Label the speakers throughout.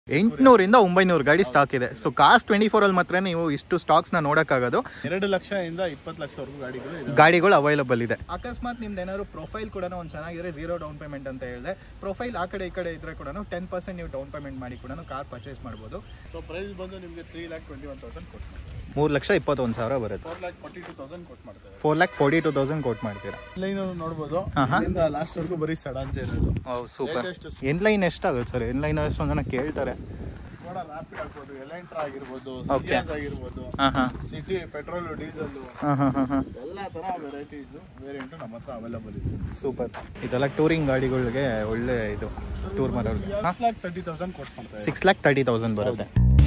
Speaker 1: ಎಂಟುನೂರಿಂದ ಒಂಬೈನೂರು ಗಾಡಿ ಸ್ಟಾಕ್ ಇದೆ ಸೊ ಕಾಸ್ಟ್ ಟ್ವೆಂಟಿ ಫೋರಲ್ಲಿ ಮಾತ್ರ ನೀವು ಇಷ್ಟು ಸ್ಟಾಕ್ಸ್ನ ನೋಡೋಕ್ಕಾಗೋದು
Speaker 2: ಎರಡು ಲಕ್ಷದಿಂದ ಇಪ್ಪತ್ತು ಲಕ್ಷವರೆಗೂ ಗಾಡಿಗಳು ಇದೆ
Speaker 1: ಗಾಡಿಗಳು ಅವೈಲಬಲ್ ಇದೆ ಅಕಸ್ಮಾತ್ ನಿಮ್ದು ಏನಾದ್ರು ಪ್ರೊಫೈಲ್ ಕೂಡ ಒಂದು ಚೆನ್ನಾಗಿದ್ರೆ ಝೀರೋ ಡೌನ್ ಪೇಮೆಂಟ್ ಅಂತ ಹೇಳಿದೆ ಪ್ರೊಫೈಲ್ ಆ ಕಡೆ ಈ ಕಡೆ ಇದ್ರೆ ಕೂಡ ಟೆನ್ ಪರ್ಸೆಂಟ್ ನೀವು ಡೌನ್ ಪೇಮೆಂಟ್ ಮಾಡಿ ಕೂಡ ಕಾರ್ ಪರ್ಚೇಸ್ ಮಾಡ್ಬೋದು
Speaker 2: ಸೊ ಪ್ರೈಸ್ ಬಂದು ನಿಮಗೆ three lakh twenty one thousand ಕೊಟ್ಟು ಮಾಡ್ತಾರೆ
Speaker 1: ಮೂರು ಲಕ್ಷ ಇಪ್ಪತ್ತೊಂದು ಸಾವಿರ ಬರುತ್ತೆ
Speaker 2: four lakh forty two thousand ಕೊಟ್ಟು ಮಾಡ್ತಾರೆ
Speaker 1: four lakh forty two thousand ಕೊಟ್ ಮಾಡ್ತೀರಾ
Speaker 2: ಲೈನ್ ನೋಡ್ಬೋದು ಇಲ್ಲಿಂದ ಲಾಸ್ಟ್ ವರ್ಗೂ ಬರೀ ಸಡನ್ಸ್ ಇರೋದು
Speaker 1: ಸೂಪರ್
Speaker 2: Latest
Speaker 1: ಎನ್ ಲೈನ್ ಎಷ್ಟಾಗುತ್ತೆ ಸರ್ ಎನ್ ಲೈನ್ ಅಷ್ಟೊಂದು ಜನ ಕೇಳ್ತಾರೆ
Speaker 2: ಕೂಡ ರ್ಯಾಪಿಡ್ ಆಗ್ಬೋದು ಎಲೆಂಟ್ರಾ ಆಗಿರ್ಬೋದು
Speaker 1: Okay.
Speaker 2: ಸಿಯಾಸ್ ಆಗಿರ್ಬೋದು
Speaker 1: ಹಾಂ ಹಾಂ
Speaker 2: ಸಿಟಿ ಪೆಟ್ರೋಲ್ ಡೀಸೆಲ್
Speaker 1: ಹಾಂ ಹಾಂ ಹಾಂ ಹಾಂ
Speaker 2: ಎಲ್ಲ ತರ ವೆರೈಟೀಸ್ ವೇರಿಯಂಟ್ ನಮ್ಮ ಹತ್ರ ಅವೈಲಬಲ್ ಇದೆ
Speaker 1: ಸೂಪರ್ ಇದೆಲ್ಲ ಟೂರಿಂಗ್ ಗಾಡಿಗಳಿಗೆ ಒಳ್ಳೆ ಇದು ಟೂರ್ ಮಾಡೋರಿಗೆ
Speaker 2: ಸಿಕ್ಸ್ ಲ್ಯಾಕ್ ತರ್ಟಿ ತೌಸಂಡ್ ಕೊಟ್ಟು ಮಾಡ್ತಾರೆ
Speaker 1: ಸಿಕ್ಸ್ ಲ್ಯಾಕ್ ತರ್ಟಿ ತೌಸಂಡ್ ಬರುತ್ತೆ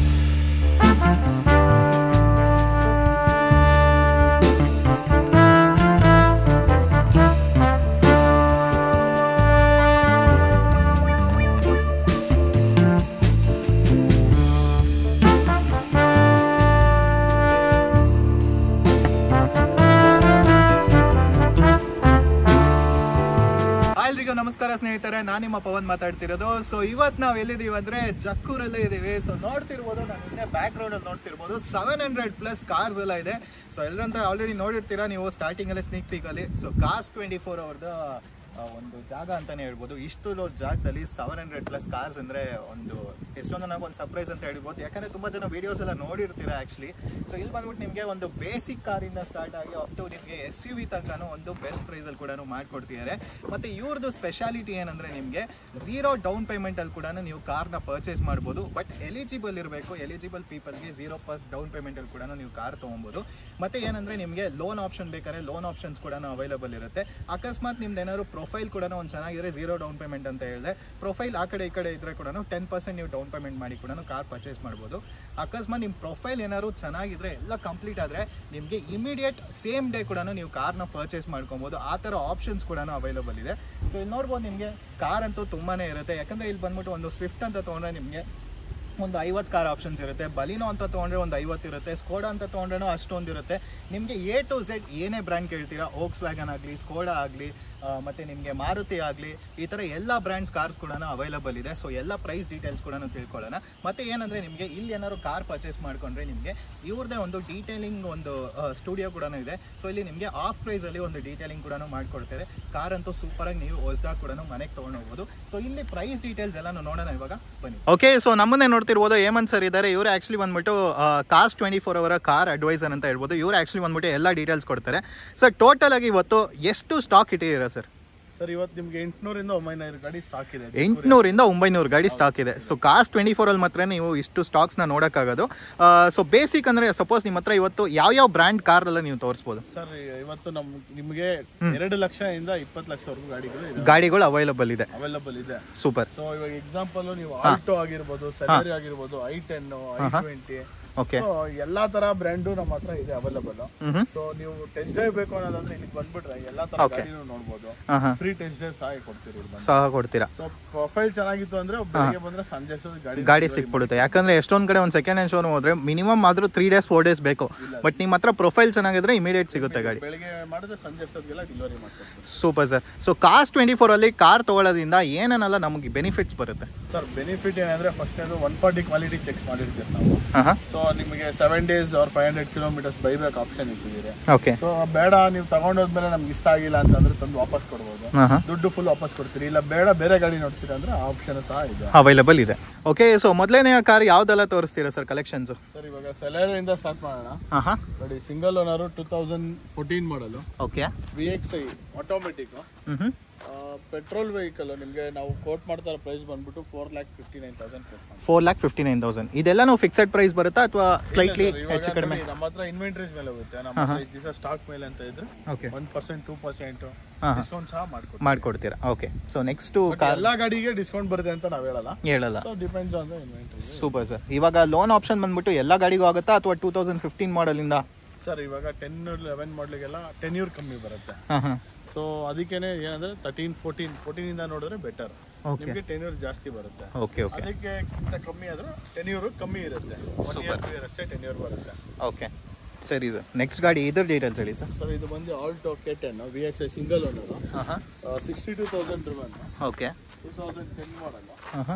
Speaker 1: ಎಲ್ರಿಗೂ ನಮಸ್ಕಾರ ಸ್ನೇಹಿತರೆ ನಾನು ನಿಮ್ಮ ಪವನ್ ಮಾತಾಡ್ತಿರೋದು ಸೊ ಇವತ್ತು ನಾವು ಎಲ್ಲಿದ್ದೀವಿ ಅಂದ್ರೆ ಜಕ್ಕೂರಲ್ಲೇ ಇದ್ದೀವಿ ಸೊ ನೋಡ್ತಿರ್ಬೋದು ನಾನು ಹಿಂದೆ ಬ್ಯಾಕ್ ಗ್ರೌಂಡ್ ಅಲ್ಲಿ ನೋಡ್ತಿರ್ಬೋದು ಸೆವೆನ್ ಹಂಡ್ರೆಡ್ ಪ್ಲಸ್ ಕಾರ್ಸ್ ಎಲ್ಲ ಇದೆ ಸೊ ಎಲ್ಲರಂತ ಆಲ್ರೆಡಿ ನೋಡಿರ್ತೀರಾ ನೀವು ಸ್ಟಾರ್ಟಿಂಗ್ ಅಲ್ಲೇ ಸ್ನೀಕ್ ಪೀಕ್ ಅಲ್ಲಿ ಸೊ ಕಾಸ್ಟ್ ಟ್ವೆಂಟಿ ಫೋರ್ ಅವರ್ದು ಒಂದು ಜಾಗ ಅಂತಾನೆ ಹೇಳ್ಬೋದು ಇಷ್ಟು ಲೋ ಜಾಗದಲ್ಲಿ ಸೆವೆನ್ ಹಂಡ್ರೆಡ್ ಪ್ಲಸ್ ಕಾರ್ಸ್ ಅಂದ್ರೆ ಒಂದು ಎಷ್ಟೊಂದು ನನಗೆ ಒಂದು ಸರ್ಪ್ರೈಸ್ ಅಂತ ಹೇಳ್ಬೋದು ಯಾಕಂದ್ರೆ ತುಂಬಾ ಜನ ವಿಡಿಯೋಸ್ ಎಲ್ಲ ನೋಡಿರ್ತೀರಾ ಆಕ್ಚುಲಿ ಸೊ ಇಲ್ಲಿ ಬಂದ್ಬಿಟ್ಟು ನಿಮಗೆ ಒಂದು ಬೇಸಿಕ್ ಕಾರಿಂದ ಸ್ಟಾರ್ಟ್ ಆಗಿ ಅಪ್ ಟು ನಿಮಗೆ ಎಸ್ ಯು ವಿ ತನಕನೂ ಒಂದು ಬೆಸ್ಟ್ ಪ್ರೈಸಲ್ಲಿ ಕೂಡ ಮಾಡ್ಕೊಡ್ತಿದ್ದಾರೆ ಮತ್ತೆ ಇವ್ರದ್ದು ಸ್ಪೆಷಾಲಿಟಿ ಏನಂದ್ರೆ ನಿಮಗೆ ಝೀರೋ ಡೌನ್ ಪೇಮೆಂಟಲ್ಲಿ ಕೂಡ ನೀವು ಕಾರ್ನ ಪರ್ಚೇಸ್ ಮಾಡ್ಬೋದು ಬಟ್ ಎಲಿಜಿಬಲ್ ಇರಬೇಕು ಎಲಿಜಿಬಲ್ ಪೀಪಲ್ಗೆ ಝೀರೋ ಪರ್ಸ್ ಡೌನ್ ಪೇಮೆಂಟಲ್ಲಿ ಕೂಡ ನೀವು ಕಾರ್ ತೊಗೊಬೋದು ಮತ್ತೆ ಏನಂದ್ರೆ ನಿಮಗೆ ಲೋನ್ ಆಪ್ಷನ್ ಬೇಕಾದ್ರೆ ಲೋನ್ ಆಪ್ಷನ್ಸ್ ಕೂಡ ಅವೈಲಬಲ್ ಇರುತ್ತೆ ಅಕಸ್ಮಾತ್ ನಿಮ್ದು ಏನಾದ್ರು ಪ್ರೊಫೈಲ್ ಕೂಡ ಒಂದು ಚೆನ್ನಾಗಿದ್ರೆ ಝೀರೋ ಡೌನ್ ಪೇಮೆಂಟ್ ಅಂತ ಹೇಳಿದೆ ಪ್ರೊಫೈಲ್ ಆ ಕಡೆ ಈ ಕಡೆ ಇದ್ರೆ ಕೂಡ ಟೆನ್ ಪರ್ಸೆಂಟ್ ನೀವು ಡೌನ್ ಪೇಮೆಂಟ್ ಮಾಡಿ ಕೂಡ ಕಾರ್ ಪರ್ಚೇಸ್ ಮಾಡ್ಬೋದು ಅಕಸ್ಮಾತ್ ನಿಮ್ಮ ಪ್ರೊಫೈಲ್ ಏನಾದ್ರು ಚೆನ್ನಾಗಿದ್ರೆ ಎಲ್ಲ ಕಂಪ್ಲೀಟ್ ಆದರೆ ನಿಮಗೆ ಇಮಿಡಿಯೇಟ್ ಸೇಮ್ ಡೇ ಕೂಡ ನೀವು ಕಾರ್ನ ಪರ್ಚೇಸ್ ಮಾಡ್ಕೊಬೋದು ಆ ಥರ ಆಪ್ಷನ್ಸ್ ಕೂಡ ಅವೈಲಬಲ್ ಇದೆ ಸೊ ಇಲ್ಲಿ ನೋಡ್ಬೋದು ನಿಮಗೆ ಕಾರ್ ಅಂತೂ ತುಂಬಾ ಇರುತ್ತೆ ಯಾಕಂದರೆ ಇಲ್ಲಿ ಬಂದ್ಬಿಟ್ಟು ಒಂದು ಸ್ವಿಫ್ಟ್ ಅಂತ ತೊಗೊಂಡ್ರೆ ನಿಮಗೆ ಒಂದು ಐವತ್ತು ಕಾರ್ ಆಪ್ಷನ್ಸ್ ಇರುತ್ತೆ ಬಲಿನೋ ಅಂತ ತೊಗೊಂಡ್ರೆ ಒಂದು ಐವತ್ತು ಇರುತ್ತೆ ಸ್ಕೋಡಾ ಅಂತ ತೊಗೊಂಡ್ರೆ ಅಷ್ಟೊಂದು ಇರುತ್ತೆ ನಿಮಗೆ ಎ ಟು ಝೆಡ್ ಏನೇ ಬ್ರ್ಯಾಂಡ್ ಕೇಳ್ತೀರಾ ಓಕ್ಸ್ ವ್ಯಾಗನ್ ಆಗಲಿ ಸ್ಕೋಡಾ ಆಗಲಿ ಮತ್ತು ನಿಮಗೆ ಮಾರುತಿ ಆಗಲಿ ಈ ಥರ ಎಲ್ಲ ಬ್ರ್ಯಾಂಡ್ಸ್ ಕಾರ್ಸ್ ಕೂಡ ಅವೈಲಬಲ್ ಇದೆ ಸೊ ಎಲ್ಲ ಪ್ರೈಸ್ ಡೀಟೇಲ್ಸ್ ಕೂಡ ತಿಳ್ಕೊಳ್ಳೋಣ ಮತ್ತು ಏನಂದರೆ ನಿಮಗೆ ಇಲ್ಲಿ ಏನಾದ್ರು ಕಾರ್ ಪರ್ಚೇಸ್ ಮಾಡ್ಕೊಂಡ್ರೆ ನಿಮಗೆ ಇವ್ರದ್ದೇ ಒಂದು ಡೀಟೇಲಿಂಗ್ ಒಂದು ಸ್ಟುಡಿಯೋ ಕೂಡ ಇದೆ ಸೊ ಇಲ್ಲಿ ನಿಮಗೆ ಆಫ್ ಪ್ರೈಸಲ್ಲಿ ಒಂದು ಡೀಟೇಲಿಂಗ್ ಕೂಡ ಮಾಡ್ಕೊಡ್ತಾರೆ ಕಾರ್ ಅಂತೂ ಸೂಪರಾಗಿ ನೀವು ಹೊಸದಾಗಿ ಕೂಡ ಮನೆಗೆ ತೊಗೊಂಡು ಹೋಗ್ಬೋದು ಸೊ ಇಲ್ಲಿ ಪ್ರೈಸ್ ಡೀಟೇಲ್ಸ್ ಎಲ್ಲ ನೋಡೋಣ ಇವಾಗ ಬನ್ನಿ ಓಕೆ ಸೊ ನಮ್ಮನ್ನೇ ನೋಡ್ತಿರ್ಬೋದು ಹೇಮಂತ್ ಸರ್ ಇದ್ದಾರೆ ಇವರು ಆ್ಯಕ್ಚುಲಿ ಬಂದ್ಬಿಟ್ಟು ಕಾಸ್ಟ್ ಟ್ವೆಂಟಿ ಫೋರ್ ಅವರ ಕಾರ್ ಅಡ್ವೈಸರ್ ಅಂತ ಹೇಳ್ಬೋದು ಇವರು ಆ್ಯಕ್ಚುಲಿ ಬಂದ್ಬಿಟ್ಟು ಎಲ್ಲ ಡೀಟೇಲ್ಸ್ ಕೊಡ್ತಾರೆ ಸರ್ ಟೋಟಲ್ ಆಗಿ ಇವತ್ತು ಎಷ್ಟು ಸ್ಟಾಕ್ ಇಟ್ಟಿದ್ದೀರಾ ಸರ್
Speaker 2: ಸರ್ ಇವತ್ತು ನಿಮ್ಗೆ ಎಂಟುನೂರಿಂದ ಒಂಬೈನೂರು ಗಾಡಿ ಸ್ಟಾಕ್ ಇದೆ
Speaker 1: ಎಂಟುನೂರಿಂದ ಒಂಬೈನೂರು ಗಾಡಿ ಸ್ಟಾಕ್ ಇದೆ ಸೊ ಕಾಸ್ಟ್ ಟ್ವೆಂಟಿ ಫೋರಲ್ಲಿ ಮಾತ್ರ ನೀವು ಇಷ್ಟು ಸ್ಟಾಕ್ಸ್ನ ನೋಡೋಕ್ಕಾಗೋದು ಸೊ ಬೇಸಿಕ್ ಅಂದರೆ ಸಪೋಸ್ ನಿಮ್ಮ ಹತ್ರ ಇವತ್ತು ಯಾವ್ಯಾವ ಬ್ರ್ಯಾಂಡ್ ಕಾರ್ ಎಲ್ಲ ನೀವು ತೋರಿಸ್ಬೋದು
Speaker 2: ಸರ್ ಇವತ್ತು ನಮ್ ನಿಮಗೆ ಎರಡು ಲಕ್ಷದಿಂದ ಇಪ್ಪತ್ತು ಲಕ್ಷವರೆಗೂ ಗಾಡಿಗಳು ಇದೆ
Speaker 1: ಗಾಡಿಗಳು ಅವೈಲಬಲ್ ಇದೆ
Speaker 2: ಅವೈಲಬಲ್ ಇದೆ
Speaker 1: ಸೂಪರ್
Speaker 2: ಸೊ ಇವಾಗ ಎಕ್ಸಾಂಪಲ್ ನೀವು ಆಲ್ಟೋ ಆಗಿರ್ಬೋದು ಸೆಲಾರಿ ಆಗಿರ್ಬೋದು i ten i twenty
Speaker 1: okay
Speaker 2: so ಎಲ್ಲಾ ತರ ಬ್ರ್ಯಾಂಡು ನಮ್ಮ ಹತ್ರ ಇದೆ ಅವೈಲಬಲ್
Speaker 1: ಹ್ಮ್
Speaker 2: ಸೊ ನೀವು ಟೆಸ್ಟ್ ಡ್ರೈವ್ ಬೇಕು ಅನ್ನೋದಂದ್ರೆ ಇಲ್ಲಿ ಬಂದ್ಬಿಟ್ರೆ ಎಲ್ಲಾ ತರ ಗಾಡಿನೂ ನೋಡ್ಬೋದು
Speaker 1: ಹಾಂ ಹಾಂ
Speaker 2: ಫ್ರೀ ಟೆಸ್ಟ್ ಡ್ರೈವ್ ಸಹ ಕೊಡ್ತೀರಿ ಇಲ್ಲಿ ಬಂದು
Speaker 1: ಸಹ ಕೊಡ್ತೀರಾ
Speaker 2: ಸೊ ಪ್ರೊಫೈಲ್ ಚೆನ್ನಾಗಿತ್ತು ಅಂದ್ರೆ ಬೆಳಿಗ್ಗೆ ಬಂದ್ರೆ ಸಂಜೆ ಅಷ್ಟೊತ್ತಿಗೆ ಗಾಡಿ
Speaker 1: ಗಾಡಿ ಸಿಕ್ಬಿಡುತ್ತೆ ಯಾಕಂದ್ರೆ ಎಷ್ಟೊಂದು ಕಡೆ ಒಂದು ಸೆಕೆಂಡ್ ಹ್ಯಾಂಡ್ ಶೋರೂಮ್ ಹೋದ್ರೆ ಮಿನಿಮಮ್ ಆದ್ರೂ ತ್ರೀ ಡೇಸ್ ಫೋರ್ ಡೇಸ್ ಬೇಕು ಬಟ್ ನಿಮ್ಮ ಹತ್ರ ಪ್ರೊಫೈಲ್ ಚೆನ್ನಾಗಿದ್ರೆ ಇಮಿಡಿಯೇಟ್ ಸಿಗುತ್ತೆ ಗಾಡಿ
Speaker 2: ಬೆಳಿಗ್ಗೆ ಮಾಡಿದ್ರೆ ಸಂಜೆ ಅಷ್ಟೊತ್ತಿಗೆಲ್ಲ ಡೆಲಿವರಿ ಮಾಡ್ಕೊಡ್ತೀವಿ
Speaker 1: ಸೂಪರ್ ಸರ್ ಸೊ ಕಾಸ್ಟ್ ಟ್ವೆಂಟಿ ಫೋರಲ್ಲಿ ಕಾರ್ ತೊಗೊಳ್ಳೋದ್ರಿಂದ ಏನೇನೆಲ್ಲ ನಮಗೆ ಬೆನಿಫಿಟ್ಸ್ ಬರುತ್ತೆ
Speaker 2: ಸರ್ ಬೆನಿಫಿಟ್ ಏನಂದ್ರೆ ಫಸ್ಟ್ ಅದು ಒನ್ ಫಾರ್ಟಿ ಕ್ವಾಲಿಟಿ ಚೆಕ್ಸ್ ಮಾಡಿರ್ತೀವಿ ನಾವು
Speaker 1: ಹಾಂ ಹಾಂ
Speaker 2: ಸೊ ನಿಮಗೆ seven days or five hundred kilometres buyback option ಇಟ್ಟಿದ್ದೀರಿ
Speaker 1: ಓಕೆ
Speaker 2: ಸೊ ಬೇಡ ನೀವು ತಗೊಂಡೋದ್ಮೇಲೆ ನಮ್ಗೆ ಇಷ್ಟ ಆಗಿಲ್ಲ ಅಂತಂದ್ರೆ ತಂದು ವಾಪಸ್ ಕೊಡ್ಬೋದು
Speaker 1: ಹಾಂ ಹಾಂ
Speaker 2: ದುಡ್ಡು ಫುಲ್ ವಾಪಸ್ ಕೊಡ್ತೀರಿ ಇಲ್ಲ ಬೇಡ ಬೇರೆ ಗಾಡಿ ನೋಡ್ತೀರಾ ಅಂದ್ರೆ ಆಪ್ಷನ್ ಸಹ ಇದೆ
Speaker 1: ಅವೈಲಬಲ್ ಇದೆ ಓಕೆ ಸೊ ಮೊದಲನೇ ಕಾರ್ ಯಾವ್ದೆಲ್ಲ ತೋರಿಸ್ತೀರಾ ಸರ್ ಕಲೆಕ್ಷನ್ಸು
Speaker 2: ಸರ್ ಇವಾಗ ಸೆಲೆರ್ ಇಂದ ಸ್ಟಾರ್ಟ್ ಮಾಡೋಣ
Speaker 1: ಹಾಂ ಹಾಂ
Speaker 2: ನೋಡಿ single owner two thousand fourteen ಮಾಡಲು
Speaker 1: okay
Speaker 2: V X I automatic
Speaker 1: ಹ್ಞೂ ಹ್ಞೂ
Speaker 2: ಪೆಟ್ರೋಲ್ ವೆಹಿಕಲ್ ನಿಮಗೆ ನಾವು ಕೋಟ್ ಮಾಡ್ತಾ ಪ್ರೈಸ್ ಬಂದ್ಬಿಟ್ಟು four lakh fifty nine thousand quote ಮಾಡ್ತೀವಿ
Speaker 1: four lakh fifty nine thousand ಇದೆಲ್ಲ ಫಿಕ್ಸೆಡ್ ಪ್ರೈಸ್ ಬರುತ್ತಾ ಅಥವಾ ಸ್ಲೈಟ್ಲಿ ಹೆಚ್ಚು ಕಡಿಮೆ
Speaker 2: ನಮ್ಮ ಹತ್ರ ಇನ್ವೆಂಟ್ರೀಸ್ ಮೇಲೆ ಹೋಗುತ್ತೆ ನಮ್ಮ ಹತ್ರ ಇಷ್ಟು ದಿವಸ ಸ್ಟಾಕ್ ಮೇಲೆ ಅಂತ ಇದ್ರೆ
Speaker 1: okay
Speaker 2: one percent two percent
Speaker 1: ಹಾ.
Speaker 2: ಡಿಸ್ಕೌಂಟ್ ಸಹ ಮಾಡ್ಕೊಡ್ತೀವಿ
Speaker 1: ಮಾಡ್ಕೊಡ್ತೀರಾ okay so next
Speaker 2: But
Speaker 1: car
Speaker 2: ಎಲ್ಲಾ ಗಾಡಿಗೆ ಡಿಸ್ಕೌಂಟ್ ಬರುತ್ತೆ ಅಂತ ನಾವ್ ಹೇಳಲ್ಲ
Speaker 1: ಹೇಳಲ್ಲ
Speaker 2: so depends on the inventory
Speaker 1: super sir ಇವಾಗ ಲೋನ್ ಆಪ್ಷನ್ ಬಂದ್ಬಿಟ್ಟು ಎಲ್ಲ ಗಾಡಿಗೂ ಆಗುತ್ತಾ ಅಥವಾ ಟೂ ತೌಸಂಡ್ ಫಿಫ್ಟೀನ್ ಮಾಡಲಿಂದ
Speaker 2: ಸರ್ ಇವಾಗ ಟೆನ್ ಲೆವೆನ್ ಮಾಡ್ಲಿಗೆಲ್ಲ ಟೆನ್ ಇಯರ್ ಕಮ್ಮಿ ಬರುತ್ತೆ
Speaker 1: ಹಾಂ ಹಾಂ
Speaker 2: ಸೊ ಅದಕ್ಕೇನೆ ಏನಂದ್ರೆ ತರ್ಟೀನ್ ಫೋರ್ಟೀನ್ ಫೋರ್ಟೀನ್ ಇಂದ ನೋಡಿದ್ರೆ ಬೆಟರ್
Speaker 1: Okay.
Speaker 2: ನಿಮಗೆ ಟೆನ್ ಇಯರ್ ಜಾಸ್ತಿ ಬರುತ್ತೆ
Speaker 1: ಓಕೆ ಓಕೆ
Speaker 2: ಅದಕ್ಕೆ ಕಿಂತ ಕಮ್ಮಿ ಆದ್ರೆ ಟೆನ್ ಇಯರ್ ಕಮ್ಮಿ ಇರುತ್ತೆ ಒನ್ ಇಯರ್ ಟೂ ಇಯರ್ ಅಷ್ಟೇ ಟೆನ್ ಇಯರ್ ಬರುತ್ತೆ
Speaker 1: ಓಕೆ ಸರಿ ಸರ್ ನೆಕ್ಸ್ಟ್ ಗಾಡಿ ಇದ್ರ ಡೀಟೇಲ್ಸ್ ಹೇಳಿ ಸರ್
Speaker 2: ಸರ್ ಇದು ಬಂದು Alto K ten V X I single owner
Speaker 1: ಹಾಂ ಹಾಂ
Speaker 2: sixty two thousand driven
Speaker 1: okay
Speaker 2: two thousand ten model
Speaker 1: ಹಾಂ ಹಾಂ
Speaker 2: ಸೊ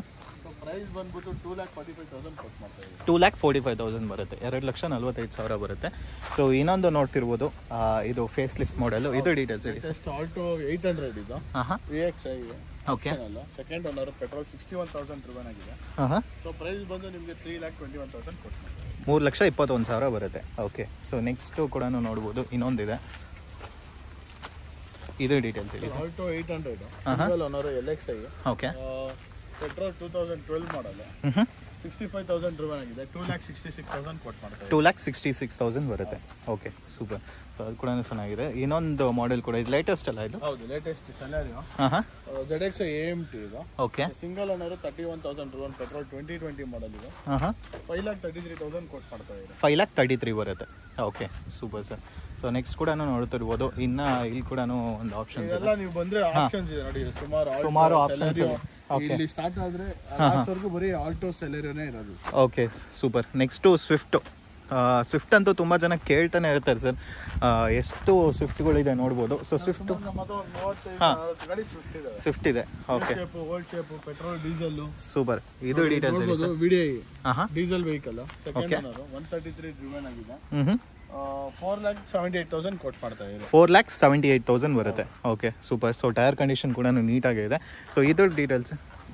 Speaker 2: ಸೊ ಪ್ರೈಸ್ ಬಂದ್ಬಿಟ್ಟು two lakh forty five thousand ಕೊಟ್ಟು ಮಾಡ್ತಾ ಇದ್ದೀವಿ
Speaker 1: two lakh forty five thousand ಬರುತ್ತೆ ಎರಡು ಲಕ್ಷ ನಲ್ವತ್ತೈದು ಸಾವಿರ ಬರುತ್ತೆ ಸೊ ಇನ್ನೊಂದು ನೋಡ್ತಿರ್ಬೋದು ಆ, ಇದು ಫೇಸ್ ಲಿಫ್ಟ್ ಮಾಡೆಲು ಇದು ಡೀಟೇಲ್ಸ್ ಹೇಳಿ sir
Speaker 2: just Alto eight hundred ಇದು
Speaker 1: ಹಾಂ ಹಾಂ
Speaker 2: ವಿ ಎಕ್ಸ್ ಐ
Speaker 1: ಓಕೆ
Speaker 2: ಅಲ್ಲ second owner petrol sixty one thousand driven ಆಗಿದೆ
Speaker 1: ಹಾಂ ಹಾಂ
Speaker 2: ಸೊ ಪ್ರೈಸ್ ಬಂದು ನಿಮಗೆ three lakh twenty one thousand ಕೊಟ್ಟು ಮಾಡ್ತಾ ಇದ್ದೀವಿ
Speaker 1: ಮೂರು ಲಕ್ಷ ಇಪ್ಪತ್ತೊಂದು ಸಾವಿರ ಬರುತ್ತೆ ಓಕೆ ಸೊ ನೆಕ್ಸ್ಟು ಕೂಡ ನೋಡ್ಬೋದು ಇನ್ನೊಂದಿದೆ ಇದು ಡೀಟೇಲ್ಸ್ ಹೇಳಿ sir
Speaker 2: Alto eight hundred single owner L X I
Speaker 1: okay
Speaker 2: petrol two thousand twelve model
Speaker 1: ಹ್ಞೂ ಹ್ಞೂ
Speaker 2: ಸಿಕ್ಸ್ಟಿ ಫೈವ್ ತೌಸಂಡ್ ರಿವನ್ ಆಗಿದೆ two lakh sixty six thousand ಕೊಟ್ಟು ಮಾಡ್ತಾ ಇದ್ದೀವಿ
Speaker 1: two lakh sixty six thousand ಬರುತ್ತೆ ಓಕೆ ಸೂಪರ್ ಸೊ ಅದು ಕೂಡ ಚೆನ್ನಾಗಿದೆ ಇನ್ನೊಂದು ಮಾಡೆಲ್ ಕೂಡ ಇದು ಲೇಟೆಸ್ಟ್ ಅಲ್ಲ ಇದು
Speaker 2: ಹೌದು ಲೇಟೆಸ್ಟ್ ಸೆಲಾರಿಯೋ
Speaker 1: ಹಾಂ ಹಾಂ
Speaker 2: Z X A M T ಇದು
Speaker 1: okay
Speaker 2: single owner thirty one thousand driven petrol twenty twenty model ಇದೆ
Speaker 1: ಹಾಂ ಹಾಂ
Speaker 2: five lakh thirty three thousand ಕೊಟ್ಟು ಮಾಡ್ತಾ ಇದ್ದಾರೆ
Speaker 1: ಫೈವ್ ಲ್ಯಾಕ್ ತರ್ಟಿ ತ್ರೀ ಬರುತ್ತೆ okay super sir so next ಕೂಡ ನೋಡ್ತಿರ್ಬೋದು ಇನ್ನು ಇಲ್ಲಿ ಕೂಡ ಒಂದು ಆಪ್ಷನ್ಸ್ ಇದೆ
Speaker 2: ಇದೆಲ್ಲ ನೀವು ಬಂದ್ರೆ ಆಪ್ಷನ್ಸ್ ಇದೆ ನೋಡಿ ಸುಮಾರು Alto,
Speaker 1: ಸುಮಾರು options
Speaker 2: Celerio.
Speaker 1: ಇದೆ. Okay.
Speaker 2: ಇಲ್ಲಿ ಸ್ಟಾರ್ಟ್ ಆದ್ರೆ ಲಾಸ್ಟ್ ವರ್ಗೂ ಬರೀ ಆಲ್ಟೋ ಸೆಲೆರಿಯೋನೇ ಇರೋದು
Speaker 1: okay super next Swift Swift ಅಂತೂ ತುಂಬ ಜನ ಕೇಳ್ತಾನೆ ಇರ್ತಾರೆ ಸರ್ ಎಷ್ಟು ಸ್ವಿಫ್ಟ್ಗಳಿದೆ ನೋಡ್ಬೋದು ಸೊ ಸ್ವಿಫ್ಟು
Speaker 2: ನಮ್ಮ ಹತ್ರ ಒಂದು ಮೂವತ್ತೈದು ನಲವತ್ತು ಗಾಡಿ ಸ್ವಿಫ್ಟ್ ಇದೆ
Speaker 1: ಸ್ವಿಫ್ಟ್ ಇದೆ okay
Speaker 2: shape old shape petrol diesel
Speaker 1: super ಇದು ಡೀಟೇಲ್ಸ್ ಹೇಳಿ ಸರ್
Speaker 2: ವಿಡಿಐ
Speaker 1: ಹಾಂ ಹಾಂ
Speaker 2: diesel vehicle second owner one thirty three driven ಆಗಿದೆ
Speaker 1: ಹ್ಞೂ ಹ್ಞೂ
Speaker 2: four lakh seventy eight thousand ಕೊಟ್ಟು ಮಾಡ್ತಾ ಇದೆ
Speaker 1: four lakhs seventy eight thousand ಬರುತ್ತೆ okay super so tyre condition ಕೂಡ ನೀಟಾಗಿದೆ ಸೊ ಇದು ಡೀಟೇಲ್ಸ್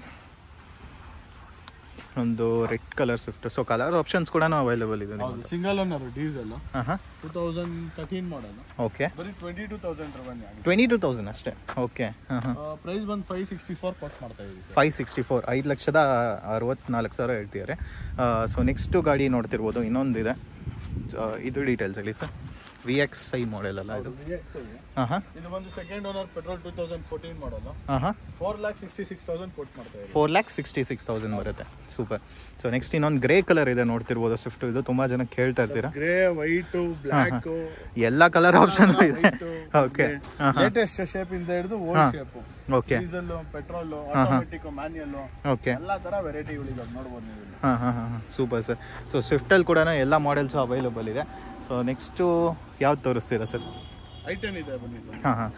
Speaker 1: ಒಂದು red colour Swift so colour options ಕೂಡ ಅವೈಲೇಬಲ್ ಇದೆ
Speaker 2: ಹೌದು ಸಿಂಗಲ್ ಓನರ್ ಡೀಸೆಲ್
Speaker 1: ಹಾಂ ಹಾಂ
Speaker 2: two thousand thirteen model
Speaker 1: okay
Speaker 2: ಬರೀ ಟ್ವೆಂಟಿ ಟೂ ತೌಸಂಡ್ ರಿವನ್ ಆಗಿದೆ
Speaker 1: ಟ್ವೆಂಟಿ ಟೂ ತೌಸಂಡ್ ಅಷ್ಟೇ ಓಕೆ ಹಾಂ ಹಾಂ
Speaker 2: ಪ್ರೈಸ್ ಬಂದು ಫೈವ್ ಸಿಕ್ಸ್ಟಿ ಫೋರ್ ಕೊಟ್ಟು ಮಾಡ್ತಾ ಇದೀವಿ ಸರ್
Speaker 1: ಫೈವ್ ಸಿಕ್ಸ್ಟಿ ಫೋರ್ ಐದು ಲಕ್ಷದ ಅರವತ್ನಾಲ್ಕು ಸಾವಿರ ಹೇಳ್ತಿದ್ದಾರೆ ಸೊ ನೆಕ್ಸ್ಟು ಗಾಡಿ ನೋಡ್ತಿರ್ಬೋದು ಇನ್ನೊಂದಿದೆ So, ಇದು ಡೀಟೇಲ್ಸ್ ಹೇಳಿ sir V X I model ಅಲ್ಲ ಇದು ಹಾಂ ಹಾಂ
Speaker 2: ಇದು ಬಂದು second owner petrol two thousand fourteen model
Speaker 1: ಹಾಂ ಹಾಂ
Speaker 2: four lakh sixty six thousand ಕೊಟ್ಟು ಮಾಡ್ತಾ ಇದೆ
Speaker 1: four lakh sixty six thousand ಬರುತ್ತೆ ಸೂಪರ್ ಸೊ ನೆಕ್ಸ್ಟ್ ಇನ್ನೊಂದು ಗ್ರೇ ಕಲರ್ ಇದೆ ನೋಡ್ತಿರ್ಬೋದು ಸ್ವಿಫ್ಟ್ ಇದು ತುಂಬ ಜನ ಕೇಳ್ತಾ ಇರ್ತೀರಾ
Speaker 2: ಗ್ರೇ ವೈಟು ಬ್ಲ್ಯಾಕ್
Speaker 1: ಎಲ್ಲ ಕಲರ್ ಆಪ್ಷನ್ ಇದೆ ಓಕೆ
Speaker 2: ಲೇಟೆಸ್ಟ್ ಶೇಪ್ ಇಂದ ಹಿಡಿದು old shape
Speaker 1: okay
Speaker 2: diesel petrol automatic manual
Speaker 1: okay
Speaker 2: ಎಲ್ಲಾ ತರ ವೆರೈಟಿಗಳಿದಾವೆ ನೋಡ್ಬೋದು ನೀವು ಇಲ್ಲಿ
Speaker 1: ಹಾಂ ಹಾಂ ಹಾಂ ಸೂಪರ್ ಸರ್ ಸೊ ಸ್ವಿಫ್ಟಲ್ಲಿ ಕೂಡ ಎಲ್ಲ ಮಾಡೆಲ್ಸು ಅವೈಲೇಬಲ್ ಇದೆ ಸೊ ನೆಕ್ಸ್ಟು ಯಾವ್ದು ತೋರಿಸ್ತೀರಾ ಸರ್
Speaker 2: ಐ ಟೆನ್ ಇದೆ ಬನ್ನಿ ಸರ್.
Speaker 1: ಹಾಂ ಹಾಂ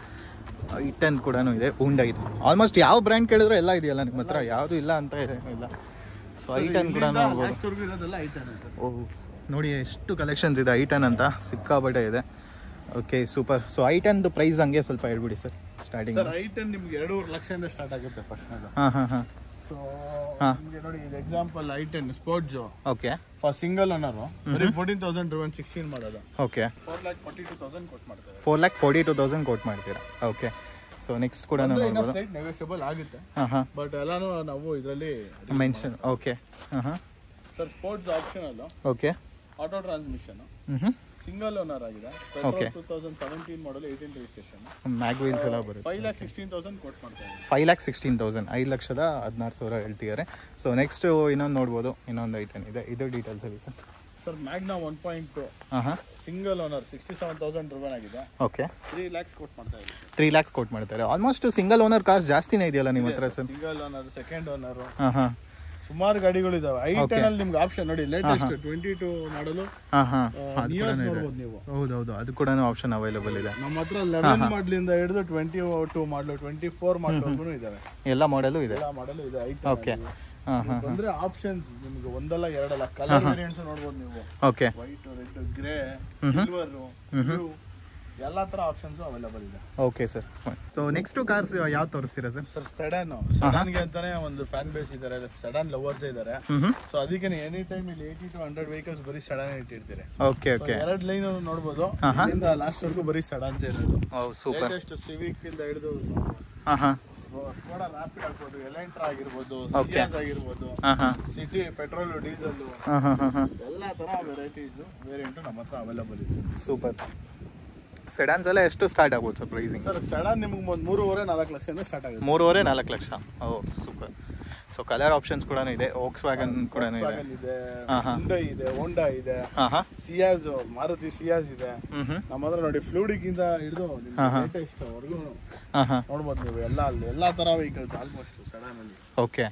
Speaker 1: ಐ ಟೆನ್ ಕೂಡ ಇದೆ ಉಂಡ ಇದೆ ಆಲ್ಮೋಸ್ಟ್ ಯಾವ ಬ್ರ್ಯಾಂಡ್ ಕೇಳಿದ್ರು ಎಲ್ಲ ಇದೆಯಲ್ಲ ನಿಮ್ಮ ಹತ್ರ ಯಾವುದು ಇಲ್ಲ ಅಂತ ಇದೆ ಇಲ್ಲ ಸೊ ಐ ಟೆನ್ ಕೂಡ
Speaker 2: ಇಲ್ಲಿಂದ
Speaker 1: ನೋಡ್ಬೋದು
Speaker 2: last ವರ್ಗೂ ಇರೋದೆಲ್ಲ ಐ ಟೆನ್ ಅಂತ
Speaker 1: ಓಹ್ ನೋಡಿ ಎಷ್ಟು ಕಲೆಕ್ಷನ್ಸ್ ಇದೆ ಐ ಟೆನ್ ಅಂತ ಸಿಕ್ಕಾಬಟ್ಟೆ ಇದೆ ಓಕೆ ಸೂಪರ್ ಸೊ ಐ ಟೆನ್ದು ಪ್ರೈಸ್ ಹಂಗೆ ಸ್ವಲ್ಪ ಹೇಳ್ಬಿಡಿ sir starting
Speaker 2: sir I ten ನಿಮ್ಗೆ ಎರಡೂವರೆ ಲಕ್ಷದಿಂದ ಸ್ಟಾರ್ಟ್ ಆಗುತ್ತೆ ಫಸ್ಟ್
Speaker 1: ಹಾಂ ಹಾಂ ಹಾಂ
Speaker 2: ಸೊ
Speaker 1: ಹಾ.
Speaker 2: ನಿಮಗೆ ನೋಡಿ ಇದು ಎಕ್ಸಾಂಪಲ್ ಐ ಟೆನ್ ಸ್ಪೋರ್ಟ್ ಜೋ
Speaker 1: ಓಕೆ
Speaker 2: ಫಾರ್ ಸಿಂಗಲ್ ಓನರ್ ಬರೀ ಫೋರ್ಟೀನ್ ತೌಸಂಡ್ ಒನ್ ಸಿಕ್ಸ್ಟೀನ್ ಮಾಡೋದು
Speaker 1: okay
Speaker 2: four lakh forty two thousand ಕೊಟ್ಟು ಮಾಡ್ತಾರೆ
Speaker 1: four lakh forty two thousand quote ಮಾಡ್ತೀರಾ ಓಕೆ ಸೊ ನೆಕ್ಸ್ಟ್ ಕೂಡ ನೋಡ್ಬೋದು
Speaker 2: ಸ್ಲೈಟ್ ನೆಗೋಷಿಯಬಲ್ ಆಗುತ್ತೆ
Speaker 1: ಹಾಂ ಹಾಂ
Speaker 2: ಬಟ್ ಎಲ್ಲಾನು ನಾವು ಇದರಲ್ಲಿ
Speaker 1: ಮೆನ್ಷನ್ ಓಕೆ ಹಾಂ ಹಾಂ
Speaker 2: ಸರ್ ಸ್ಪೋರ್ಟ್ಸ್ ಆಪ್ಷನ್ ಅಲ್ಲ
Speaker 1: ಓಕೆ
Speaker 2: ಆಟೋ ಟ್ರಾನ್ಸ್ಮಿಷನ್
Speaker 1: ಹ್ಞೂ ಹ್ಞೂ
Speaker 2: ಸಿಂಗಲ್ ಓನರ್ ಆಗಿದೆ
Speaker 1: Okay.
Speaker 2: Two thousand seventeen model eighteen registration
Speaker 1: mag wheels ಎಲ್ಲ ಬರುತ್ತೆ
Speaker 2: ಫೈವ್ ಲ್ಯಾಕ್ ಸಿಕ್ಸ್ಟೀನ್ ತೌಸಂಡ್ ಕೊಟ್ಟು ಮಾಡ್ತಾ ಇದ್ದೀವಿ
Speaker 1: ಫೈವ್ ಲ್ಯಾಕ್ ಸಿಕ್ಸ್ಟೀನ್ ತೌಸಂಡ್ ಐದು ಲಕ್ಷದ ಹದಿನಾರು ಸಾವಿರ ಹೇಳ್ತಿದ್ದಾರೆ ಸೊ ನೆಕ್ಸ್ಟು ಇನ್ನೊಂದು ನೋಡ್ಬೋದು ಇನ್ನೊಂದು ಐಟನ್ ಇದೆ ಇದು ಡೀಟೇಲ್ಸ್ ಹೇಳಿ sir
Speaker 2: sir Magna one point two
Speaker 1: ಹಾಂ ಹಾಂ
Speaker 2: single owner sixty seven thousand driven ಆಗಿದೆ
Speaker 1: ಓಕೆ
Speaker 2: ತ್ರೀ ಲ್ಯಾಕ್ಸ್ ಕೊಟ್ಟು ಮಾಡ್ತಾ ಇದ್ದೀವಿ
Speaker 1: ತ್ರೀ ಲ್ಯಾಕ್ಸ್ ಕೋಟ್ ಮಾಡ್ತಾರೆ ಆಲ್ಮೋಸ್ಟ್ ಸಿಂಗಲ್ ಓನರ್ ಕಾರ್ಸ್ ಜಾಸ್ತಿನೇ ಇದೆಯಲ್ಲ ನಿಮ್ಮ ಹತ್ರ sir
Speaker 2: single owner second owner
Speaker 1: ಹಾಂ ಹಾಂ
Speaker 2: ಸುಮಾರು ಗಾಡಿಗಳಿದಾವೆ ಐ ಟೆನ್ ಅಲ್ಲಿ ನಿಮ್ಗೆ ಆಪ್ಷನ್ ನೋಡಿ ಲೇಟೆಸ್ಟ್ ಟ್ವೆಂಟಿ ಟೂ ಮಾಡಲು
Speaker 1: ಹಾಂ ಹಾಂ ಅದು ಕೂಡ ಇದೆ
Speaker 2: ನೋಡ್ಬೋದು ನೀವು
Speaker 1: ಹೌದೌದು ಅದು ಕೂಡ ಆಪ್ಷನ್ ಅವೈಲೇಬಲ್ ಇದೆ
Speaker 2: ನಮ್ಮ ಹತ್ರ ಲೆವೆನ್ ಮಾಡ್ಲಿಂದ ಹಿಡಿದು twenty two model twenty four model ಇದಾವೆ
Speaker 1: ಎಲ್ಲ ಮಾಡೆಲು ಇದೆ
Speaker 2: ಎಲ್ಲ ಮಾಡಲು ಇದೆ ಐ
Speaker 1: ಓಕೆ ಹಾಂ ಹಾಂ
Speaker 2: ಅಂದ್ರೆ ಆಪ್ಷನ್ಸ್ ನಿಮ್ಗೆ ಒಂದಲ್ಲ ಎರಡಲ್ಲ ಕಲರ್ ವೇರಿಯಂಟ್ಸ್ ನೋಡ್ಬೋದು ನೀವು
Speaker 1: okay
Speaker 2: white red grey silver blue ಎಲ್ಲಾ ತರ ಆಪ್ಷನ್ಸ್ ಅವೈಲೇಬಲ್ ಇದೆ
Speaker 1: okay sir so next cars ಯಾವ್ದು ತೋರಿಸ್ತೀರಾ ಸರ್
Speaker 2: ಸರ್ ಸೆಡನ್ ಸೆಡನ್ಗೆ ಅಂತಾನೆ ಒಂದು ಫ್ಯಾನ್ ಬೇಸ್ ಇದ್ದಾರೆ ಸೆಡನ್ ಲವರ್ಸ್ ಇದ್ದಾರೆ
Speaker 1: ಹ್ಞೂ ಹ್ಞು
Speaker 2: ಸೊ ಅದಕ್ಕೆ ಎನಿ ಟೈಮ್ ಇಲ್ಲಿ ಏಯ್ಟಿ ಟು ಹಂಡ್ರೆಡ್ ವೆಹಿಕಲ್ಸ್ ಬರೀ ಸಡನ್ ಇಟ್ಟಿರ್ತೀರಿ
Speaker 1: ಓಕೆ ಓಕೆ
Speaker 2: ಎರಡು ಲೈನ್ ನೋಡ್ಬೋದು ಇಲ್ಲಿಂದ ಲಾಸ್ಟ್ ವರ್ಗೂ ಬರೀ ಸಡನ್ಸ್ ಇರೋದು
Speaker 1: ಓ ಸೂಪರ್
Speaker 2: ಲೇಟೆಸ್ಟ್ ಸಿವಿಕ್ ಇಂದ ಹಿಡಿದು
Speaker 1: ಹಾಂ ಹಾಂ
Speaker 2: ಸ್ಕೋಡಾ ರ್ಯಾಪಿಡ್ ಆಗ್ಬೋದು ಎಲೆಂಟ್ರಾ ಆಗಿರ್ಬೋದು
Speaker 1: Okay.
Speaker 2: ಸಿಯಾಸ್ ಆಗಿರ್ಬೋದು
Speaker 1: ಹಾಂ ಹಾಂ
Speaker 2: ಸಿಟಿ ಪೆಟ್ರೋಲ್ ಡೀಸೆಲ್
Speaker 1: ಹಾಂ ಹಾಂ ಹಾಂ ಹಾಂ
Speaker 2: ಎಲ್ಲಾ ತರ ವೆರೈಟೀಸ್ ವೇರಿಯಂಟ್ ನಮ್ಮ ಹತ್ರ ಅವೈಲೇಬಲ್ ಇದೆ
Speaker 1: ಸೂಪರ್ ಸೆಡಾನ್ಸ್ ಎಲ್ಲ ಎಷ್ಟು ಸ್ಟಾರ್ಟ್ ಆಗ್ಬೋದು ಸರ್ ಪ್ರೈಸಿಂಗ್
Speaker 2: ಸರ್ ಸಡನ್ ನಿಮ್ಗೆ ಒಂದು ಮೂರುವರೆ ನಾಲ್ಕು ಲಕ್ಷದಿಂದ ಸ್ಟಾರ್ಟ್ ಆಗುತ್ತೆ
Speaker 1: ಮೂರುವರೆ ನಾಲ್ಕು ಲಕ್ಷ ಓ ಸೂಪರ್ ಸೊ ಕಲರ್ ಆಪ್ಷನ್ಸ್ ಕೂಡ ಇದೆ ಓಕ್ಸ್ ವ್ಯಾಗನ್ ಕೂಡ ಇದೆ
Speaker 2: Volkswagen ಇದೆ
Speaker 1: ಹಾ, ಹಾ.
Speaker 2: Hyundai ಇದೆ ಹೋಂಡಾ ಇದೆ
Speaker 1: ಹಾಂ ಹಾಂ
Speaker 2: ಸಿಯಾಸ್ ಮಾರುತಿ ಸಿಯಾಸ್ ಇದೆ
Speaker 1: ಹ್ಞೂ ಹ್ಞೂ
Speaker 2: ನಮ್ಮ ಹತ್ರ ನೋಡಿ ಫ್ಲೂಡಿಕ್ ಇಂದ ಹಿಡಿದು ಲೇಟೆಸ್ಟ್ ವರ್ಗು
Speaker 1: ಹಾಂ ಹಾಂ
Speaker 2: ನೋಡ್ಬೋದು ನೀವು ಎಲ್ಲ ಅಲ್ಲಿ ಎಲ್ಲಾ ತರ ವೆಹಿಕಲ್ಸ್ ಆಲ್ಮೋಸ್ಟ್ ಸಡನ್ ಅಲ್ಲಿ
Speaker 1: ಓಕೆ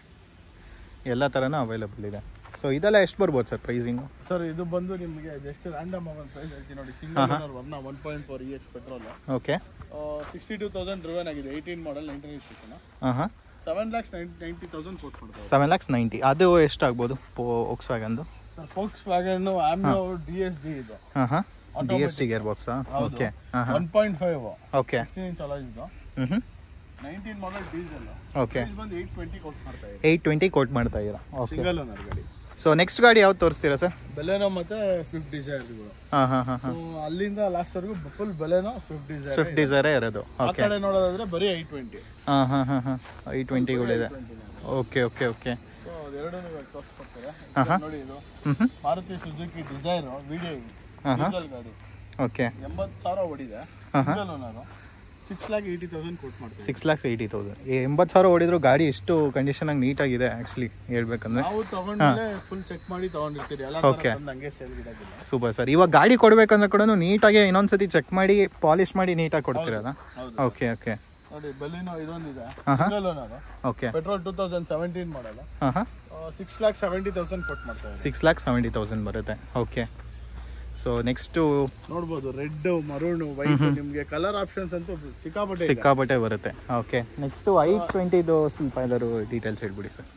Speaker 1: ಎಲ್ಲ ಥರನೂ ಅವೈಲೇಬಲ್ ಇದೆ ಸೊ ಇದೆಲ್ಲ ಎಷ್ಟು ಬರ್ಬೋದು ಸರ್ ಪ್ರೈಸಿಂಗು
Speaker 2: ಸರ್ ಇದು ಬಂದು ನಿಮಗೆ ಜಸ್ಟ್ ರ್ಯಾಂಡಮ್ ಆಗಿ ಒಂದು ಪ್ರೈಸ್ ಹೇಳ್ತೀನಿ ನೋಡಿ single Verna one point four E H petrol
Speaker 1: okay
Speaker 2: sixty two thousand driven ಆಗಿದೆ ಏಯ್ಟೀನ್ ಮಾಡಲ್ ನೈನ್ಟೀನ್ ರಿಜಿಸ್ಟ್ರೇಷನ್
Speaker 1: ಹಾಂ ಹಾಂ
Speaker 2: ಸೆವೆನ್ ಲ್ಯಾಕ್ಸ್ ನೈಂಟಿ ತೌಸಂಡ್ ಕೊಟ್ಟು ಮಾಡ್ತಾರೆ
Speaker 1: ಸೆವೆನ್ ಲ್ಯಾಕ್ಸ್ ನೈಂಟಿ ಅದು ಎಷ್ಟಾಗ್ಬೋದು ಪೋ ಒಕ್ಸ್ ವ್ಯಾಗನ್ದು
Speaker 2: sir Volkswagen Ameo D S G ಇದು
Speaker 1: ಹಾಂ ಹಾಂ ಡಿ ಎಸ್ ಟಿ ಗೇರ್ ಬಾಕ್ಸಾ ಓಕೆ ಹಾಂ ಹಾಂ
Speaker 2: one point five
Speaker 1: okay
Speaker 2: sixteen inch ಅಲ್ಲ ಇದು
Speaker 1: ಹ್ಞೂ ಹ್ಞೂ
Speaker 2: nineteen model diesel
Speaker 1: okay
Speaker 2: price ಬಂದು ಏಯ್ಟ್ ಟ್ವೆಂಟಿ ಕೊಟ್ಟು ಮಾಡ್ತಾ ಇದೆ
Speaker 1: ಏಯ್ಟ್ ಟ್ವೆಂಟಿ ಕೋಟ್ ಮಾಡ್ತಾ ಇದ್ದೀರಾ ಓಕೆ
Speaker 2: ಸಿಂಗಲ್ ಓನರ್ ಗಾಡಿ
Speaker 1: ಸೊ ನೆಕ್ಸ್ಟ್ ಗಾಡಿ ಯಾವ್ದು ತೋರಿಸ್ತೀರಾ ಸರ್
Speaker 2: ಬೆಲೆನೋ ಮತ್ತೆ ಸ್ವಿಫ್ಟ್ ಡಿಸೈರ್ಗಳು
Speaker 1: ಹಾಂ ಹಾಂ ಹಾಂ
Speaker 2: ಸೊ
Speaker 1: ಹಾಂ
Speaker 2: ಅಲ್ಲಿಂದ ಲಾಸ್ಟ್ ವರೆಗೂ full Baleno Swift Dzire
Speaker 1: Swift ಡಿಸೈರೇ ಇರೋದು
Speaker 2: ಆ
Speaker 1: ಓಕೆ
Speaker 2: ಕಡೆ ನೋಡೋದಾದ್ರೆ ಬರೀ ಐಟ್ ಟ್ವೆಂಟಿ
Speaker 1: ಹಾಂ ಹಾಂ ಹಾಂ ಹಾಂ ಐ ಟ್ವೆಂಟಿಗಳಿದೆ ಓಕೆ ಓಕೆ ಓಕೆ
Speaker 2: ಸೊ ಅದೆರಡು ತೋರಿಸ್ಕೊಡ್ತಾರೆ
Speaker 1: ಆಹಾ.
Speaker 2: ನೋಡಿ ಇದು
Speaker 1: ಹ್ಞೂ ಹ್ಞೂ
Speaker 2: ಮಾರುತಿ ಸುಜುಕಿ ಡಿಸೈರ್ ವಿಡಿಯೋ
Speaker 1: ಆಹಾ.
Speaker 2: ಡೀಸೆಲ್ ಗಾಡಿ
Speaker 1: ಓಕೆ
Speaker 2: ಎಂಬತ್ತು ಸಾವಿರ ಹೊಡಿದೆ
Speaker 1: ಆಹಾ.
Speaker 2: Single owner six lakh eighty thousand ಕೊಟ್ಟು ಮಾಡ್ತೀವಿ
Speaker 1: ಸಿಕ್ಸ್ ಲ್ಯಾಕ್ಸ್ ಏಯ್ಟಿ ತೌಸಂಡ್ ಎಂಬತ್ತು ಸಾವಿರ ಓಡಿದ್ರು ಗಾಡಿ ಎಷ್ಟು ಕಂಡೀಷನಾಗಿ ನೀಟಾಗಿದೆ ಆ್ಯಕ್ಚುಲಿ ಹೇಳ್ಬೇಕಂದ್ರೆ
Speaker 2: ನಾವು ತಗೊಂಡ್ಮೇಲೆ ಫುಲ್ ಚೆಕ್ ಮಾಡಿ ತಗೊಂಡಿರ್ತೀರಿ ಎಲ್ಲ
Speaker 1: Okay.
Speaker 2: ಬಂದು ಹಂಗೆ ಸೇಲ್ ಇಡೋದಿಲ್ಲ
Speaker 1: ಸೂಪರ್ ಸರ್ ಇವಾಗ ಗಾಡಿ ಕೊಡ್ಬೇಕಂದ್ರೆ ಕೂಡ ನೀಟಾಗಿ ಇನ್ನೊಂದ್ಸತಿ ಚೆಕ್ ಮಾಡಿ ಪಾಲಿಶ್ ಮಾಡಿ ನೀಟಾಗಿ ಕೊಡ್ತೀರಲ್ಲ
Speaker 2: ಹೌದು
Speaker 1: ಓಕೆ ಓಕೆ
Speaker 2: ನೋಡಿ ಬೆಲಿನೋ ಇದೊಂದಿದೆ
Speaker 1: ಆಹಾ.
Speaker 2: Single owner
Speaker 1: okay
Speaker 2: petrol two thousand seventeen ಮಾಡಲ್ಲ
Speaker 1: ಹಾಂ ಹಾಂ
Speaker 2: ಸಿಕ್ಸ್ ಲ್ಯಾಕ್ ಸೆವೆಂಟಿ ತೌಸಂಡ್ ಕೊಟ್ಟು ಮಾಡ್ತಾ ಇದ್ದಾರೆ
Speaker 1: ಸಿಕ್ಸ್ ಲ್ಯಾಕ್ ಸೆವೆಂಟಿ ತೌಸಂಡ್ ಬರುತ್ತೆ ಓಕೆ ಸೊ ನೆಕ್ಸ್ಟು
Speaker 2: ನೋಡ್ಬೋದು ರೆಡ್ ಮರೂನ್ ವೈಟ್ ನಿಮಗೆ ಕಲರ್ ಆಪ್ಷನ್ಸ್ ಅಂತೂ ಸಿಕ್ಕಾಪಟ್ಟೆ ಇದೆ.
Speaker 1: ಸಿಕ್ಕಾಪಟ್ಟೆ ಬರುತ್ತೆ ಓಕೆ ನೆಕ್ಸ್ಟು ಐ ಟ್ವೆಂಟಿದು ಸ್ವಲ್ಪ ಎಲ್ಲರೂ ಡೀಟೇಲ್ಸ್ ಹೇಳ್ಬಿಡಿ ಸರ್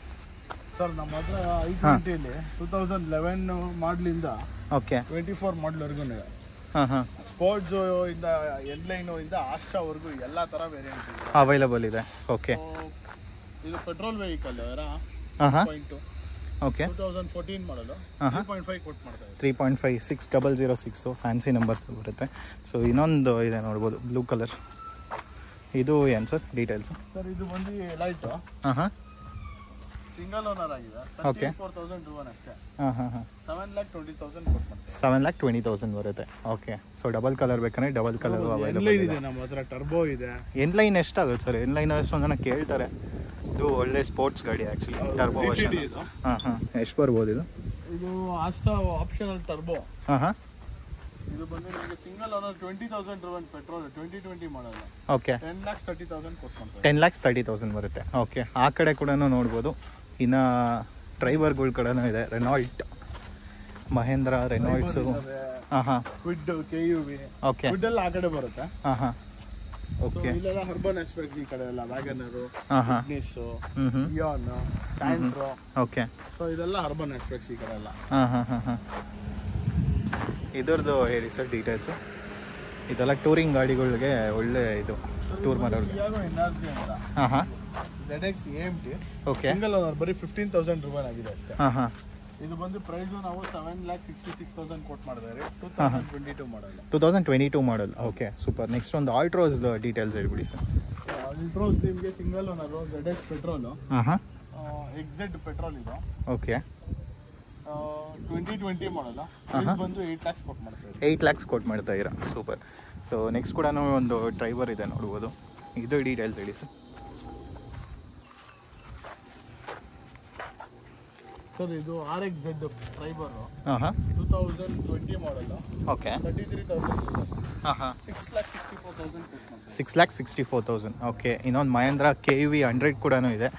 Speaker 2: ಸರ್ ನಮ್ಮ ಹತ್ರ ಐ ಟ್ವೆಂಟಿಲಿ ಟೂ ತೌಸಂಡ್ ಲೆವೆನ್ ಮಾಡ್ಲಿಂದ
Speaker 1: ಓಕೆ
Speaker 2: ಟ್ವೆಂಟಿ ಫೋರ್ ಮಾಡ್ಲ್ವರೆಗೂ ಇದೆ
Speaker 1: ಹಾಂ ಹಾಂ
Speaker 2: ಸ್ಪೋರ್ಟ್ಸ್ ಇಂದ ಎನ್ಲೈನು ಇಂದ ಆಸ್ಟ್ರಾವರೆಗೂ ಎಲ್ಲ ಥರ ವೇರಿಯಂಟ್ ಇದೆ
Speaker 1: ಅವೈಲಬಲ್ ಇದೆ ಓಕೆ
Speaker 2: So, ಇದು ಪೆಟ್ರೋಲ್ ವೆಹಿಕಲ್
Speaker 1: ಹಾಂ ಹಾಂ
Speaker 2: point
Speaker 1: okay
Speaker 2: two thousand fourteen model
Speaker 1: ಆಹಾ.
Speaker 2: ತ್ರೀ ಪಾಯಿಂಟ್ ಫೈವ್ ಕೊಟ್ಟು ಮಾಡ್ತಾ ಇದೆ
Speaker 1: three point five six double zero six fancy number ಬರುತ್ತೆ ಸೊ ಇನ್ನೊಂದು ಇದೆ ನೋಡ್ಬೋದು ಬ್ಲೂ ಕಲರ್ ಇದು ಏನು ಸರ್ ಡೀಟೇಲ್ಸು
Speaker 2: ಸರ್ ಇದು ಬಂದು ಲೈಟು
Speaker 1: ಹಾಂ ಹಾಂ
Speaker 2: ಸಿಂಗಲ್ ಓನರ್ ಆಗಿದೆ
Speaker 1: Okay.
Speaker 2: Four thousand two one ಅಷ್ಟೇ
Speaker 1: ಹಾಂ ಹಾಂ ಹಾಂ
Speaker 2: ಸೆವೆನ್ ಲ್ಯಾಕ್ ಟ್ವೆಂಟಿ ತೌಸಂಡ್ ಕೊಟ್ಟು ಮಾಡ್ತಾರೆ
Speaker 1: ಸೆವೆನ್ ಲ್ಯಾಕ್ ಟ್ವೆಂಟಿ ತೌಸಂಡ್ ಬರುತ್ತೆ ಓಕೆ ಸೊ ಡಬಲ್ ಕಲರ್ ಬೇಕಂದ್ರೆ ಡಬಲ್ ಕಲರ್ ಅವೈಲಬಲ್
Speaker 2: ಎನ್ಲೈನ್
Speaker 1: ಇದೆ
Speaker 2: ಇದೆ ನಮ್ಮ ಹತ್ರ ಟರ್ಬೋ ಇದೆ
Speaker 1: ಎನ್ ಲೈನ್ ಎಷ್ಟಾಗುತ್ತೆ ಸರ್ ಎನ್ ಲೈನ್ ಅಷ್ಟೊಂದು ಜನ ಕೇಳ್ತಾರೆ ಇದು ಒಳ್ಳೆ ಸ್ಪೋರ್ಟ್ಸ್ ಗಾಡಿ ಆ್ಯಕ್ಚುಲಿ ಟರ್ಬೋ ವರ್ಷನ್
Speaker 2: DCT ಇದು
Speaker 1: ಹಾಂ ಹಾಂ ಎಷ್ಟು ಬರ್ಬೋದು ಇದು
Speaker 2: ಇದು ಆಸ್ಟಾ ಆಪ್ಷನಲ್ ಟರ್ಬೋ
Speaker 1: ಹಾಂ ಹಾಂ
Speaker 2: ಇದು ಬಂದು ನಿಮಗೆ single owner twenty thousand driven petrol twenty twenty model
Speaker 1: okay
Speaker 2: ten lakhs thirty thousand ಕೊಟ್ಟು ಮಾಡ್ತಾರೆ
Speaker 1: ಟೆನ್ ಲ್ಯಾಕ್ಸ್ ತರ್ಟಿ ತೌಸಂಡ್ ಬರುತ್ತೆ ಓಕೆ ಆ ಕಡೆ ಕೂಡ ನೋಡ್ಬೋದು ಇನ್ನು ಡ್ರೈವರ್ಗಳ ಕಡೆನೂ ಇದೆ ರೆನಾಲ್ಟ್ ಮಹೇಂದ್ರ ರೆನಾಲ್ಟ್ಸು ಹಾಂ ಹಾಂ
Speaker 2: Kwid K U V
Speaker 1: okay
Speaker 2: Kwid ಎಲ್ಲ ಆ ಕಡೆ ಬರುತ್ತೆ
Speaker 1: ಹಾಂ ಹಾಂ
Speaker 2: ಸೊ
Speaker 1: ಓಕೆ
Speaker 2: ಇಲ್ಲೆಲ್ಲ ಹರ್ಬನ್ ಎಕ್ಸ್ಪೆಕ್ಟ್ ಈ ಕಡೆ ಎಲ್ಲ ವ್ಯಾಗನರು
Speaker 1: ಹಾಂ ಹಾಂ
Speaker 2: ಇಗ್ನಿಸ್ಸು
Speaker 1: ಹ್ಞೂ ಹ್ಞೂ
Speaker 2: ಇಯಾನ್ ಸ್ಯಾಂಡ್ರೋ
Speaker 1: ಓಕೆ
Speaker 2: ಸೊ ಇದೆಲ್ಲ ಹರ್ಬನ್ ಎಕ್ಸ್ಪೆಕ್ಟ್ಸ್ ಈ ಕಡೆ ಎಲ್ಲ
Speaker 1: ಹಾಂ ಹಾಂ ಹಾಂ ಹಾಂ ಇದ್ರದ್ದು ಹೇಳಿ ಸರ್ ಡೀಟೇಲ್ಸು ಇದೆಲ್ಲ ಟೂರಿಂಗ್ ಗಾಡಿಗಳಿಗೆ ಒಳ್ಳೆ ಇದು ಟೂರ್ ಮಾಡೋರಿಗೆ
Speaker 2: ಇಯಾಗೋ ಎನರ್ಜಿ ಅಂತ
Speaker 1: ಹಾಂ ಹಾಂ
Speaker 2: Z X A M T
Speaker 1: okay
Speaker 2: single owner ಬರೀ ಫಿಫ್ಟೀನ್ ತೌಸಂಡ್ ರೂಪಾಯಿ ಆಗಿದೆ ಅಷ್ಟೇ
Speaker 1: ಹಾಂ ಹಾಂ
Speaker 2: ಇದು ಬಂದು ಪ್ರೈಸ್ ನಾವು seven lakh sixty six thousand ಕೊಟ್ಟು ಮಾಡಿದ್ದಾರೆ two thousand twenty two model
Speaker 1: two thousand twenty two model okay super next ಒಂದು ಆಲ್ಟ್ರೋಸ್ ಡೀಟೇಲ್ಸ್ ಹೇಳ್ಬಿಡಿ ಸರ್
Speaker 2: ಅಲ್ಟ್ರೋಸ್ ನಿಮಗೆ single owner Z X petrol
Speaker 1: ಹಾಂ ಹಾಂ
Speaker 2: ಎಕ್ಸೆಡ್ ಪೆಟ್ರೋಲ್ ಇದು
Speaker 1: ಓಕೆ
Speaker 2: ಟ್ವೆಂಟಿ ಟ್ವೆಂಟಿ ಮಾಡಲ್ಲ ಬಂದು eight lakhs ಕೊಟ್ಟು ಮಾಡ್ತಾರೆ
Speaker 1: ಏಯ್ಟ್ ಲ್ಯಾಕ್ಸ್ ಕೊಟ್ಟು ಮಾಡ್ತಾ ಇದ್ದೀರಾ ಸೂಪರ್ ಸೊ ನೆಕ್ಸ್ಟ್ ಕೂಡ ಒಂದು ಡ್ರೈವರ್ ಇದೆ ನೋಡ್ಬೋದು ಇದು ಡೀಟೇಲ್ಸ್ ಹೇಳಿ ಸರ್
Speaker 2: ಸರ್ ಇದು ಆರ್ ಎಕ್ಸ್ ಝೆಡ್ ಡ್ರೈವರು
Speaker 1: ಹಾಂ ಹಾಂ
Speaker 2: two thousand twenty model
Speaker 1: okay
Speaker 2: thirty three thousand
Speaker 1: ಹಾಂ ಹಾಂ
Speaker 2: six lakh sixty four thousand ಕೊಟ್ಟು ಮಾಡ್ತಾರೆ
Speaker 1: six lakh sixty four thousand okay ಇನ್ನೊಂದು ಮಹೇಂದ್ರ ಕೆ ವಿ ಹಂಡ್ರೆಡ್ ಕೂಡ ಇದೆ